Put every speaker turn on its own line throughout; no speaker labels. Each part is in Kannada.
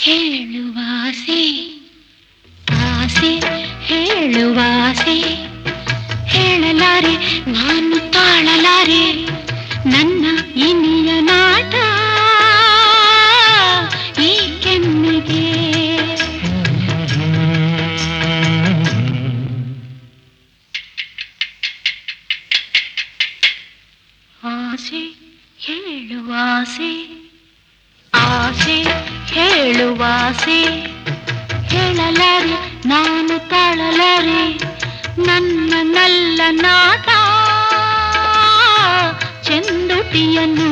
ಹೇಳುವಾಸೆ ಆಸೆ ಹೇಳುವಾಸೆ ಹೇಳಲಾರೆ ನಾನು ತಾಳಲಾರೆ ನನ್ನ ಇನಿಯ ನಾಟ ಈ ಕೆನ್ನೆಗೆ ಆಸೆ ಹೇಳುವಾಸೆ ಆಸೆ ಹೇಳುವಾಸೆ ಹೇಳಲಾರೆ ನಾನು ತಾಳಲಾರೆ ನನ್ನ ನಲ್ಲ ನಾಟ ಚೆಂದುಟಿಯನ್ನು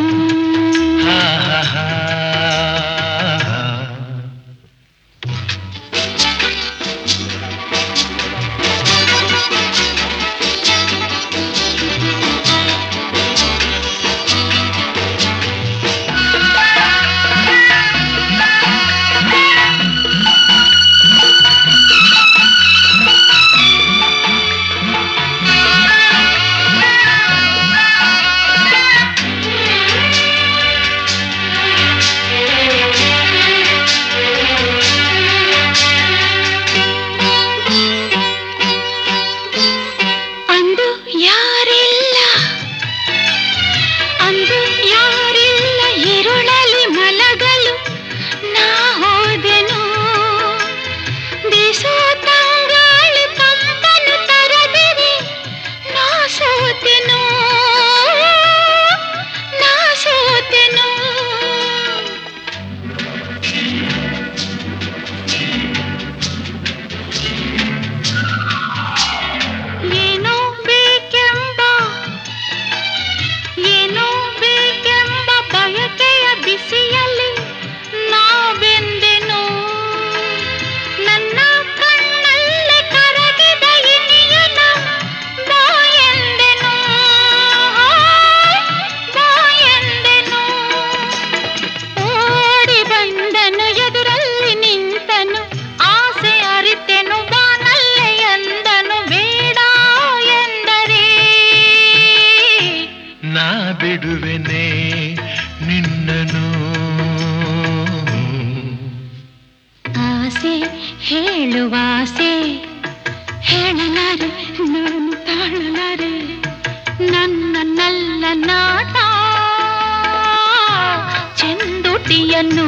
ಅಂದು ಯಾರಿಲ್ಲ ಅಂದು ಯಾರಿಲ್ಲ ഇരുಳಲಿ ಮಲಗಲು ನಾ ಹೋದೆನು ಬೀಸೋ ತಂಗಾಳಿ ತಂಪನು ತರದಿರಿ ನಾ ಸೋತೆನು ನಾ ಸೋತೆನು ಏನೋ ಬೇಕೆಂಬ ಏನೋ ಬೇಕೆಂಬ ಬಯಕೆಯ ಬಿಸಿಯಲ್ಲಿ ನಾ ಬೆಂದೆನು ನನ್ನ ಕಣ್ಣಲ್ಲಿ ಕರಗಿದ ಇನಿಯನ ಬಾ ಎಂದೆನು ಬಾ ಎಂದೆನು ಓಡಿ ಬಂದನು ಎದುರಲ್ಲಿ ನಿಂತನು ಆಸೆ ಅರಿತೆನು ಬಾನಲ್ಲೆ ಎಂದನು ಬೇಡ ಎಂದರೆ
ನಾ ಬಿಡುವೆನೆ ನಿನ್ನನು
ಆಸೆ ಹೇಳುವಾಸೆ ಹೇಳಲಾರೆ ನಾನು ತಾಳಲಾರೆ ನನ್ನ ನಲ್ಲ ನಾಟ ಚೆಂದುಟಿಯನ್ನು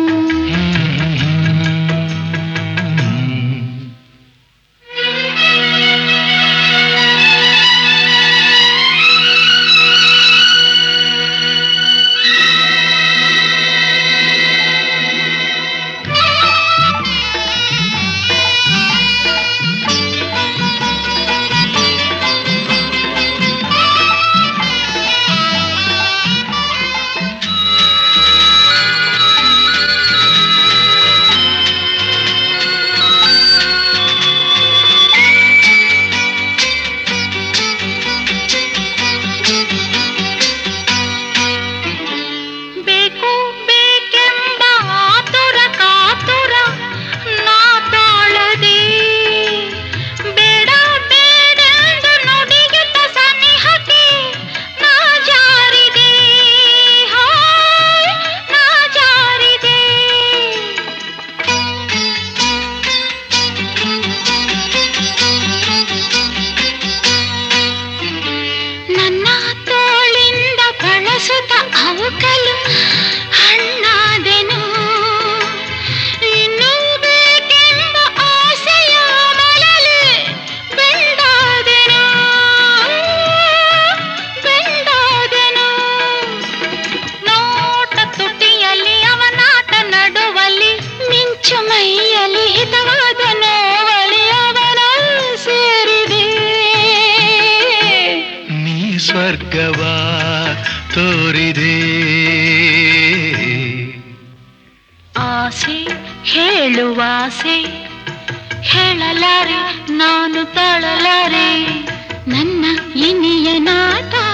ಬೇಕು ಬೇಕೆಂಬ ಆತುರ ಕಾತುರ ನಾ ತಾಳದೆ ಬೇಡ ಬೇಡೆಂದು ನುಡಿಯುತ್ತ ಸನಿಹಕ್ಕೆ ನಾ ಜಾರಿದೆ ಹಾಯ್, ನಾ ಜಾರಿದೆ ನನ್ನ ತೋಳಿಂದ ಬಳಸುತ್ತ ಅವಕಲು ಹಣ್ಣಾದೆನು ಇನ್ನೂ ಬೇಕೆಂಬ ಆಸೆಯ ಮಲಲಿ ಬೆಂಡಾದೆನು ಬೆಂಡಾದೆನು ನೋಟ ತುಟಿಯಲ್ಲಿ ಅವನಾಟ ನಡುವಲ್ಲಿ ಮಿಂಚು ಮೈಯಲ್ಲಿ ಹಿತವಾದ ನೋವಳಿ ಅವನ ಸೇರಿದೆ
ನೀ ಸ್ವರ್ಗವ ತೋರಿದೆ
ಆಸೆ ಹೇಳುವಾಸೆ ಹೇಳಲಾರೆ ನಾನು ತಾಳಲಾರೆ ನನ್ನ ಇನಿಯ ನಾಟ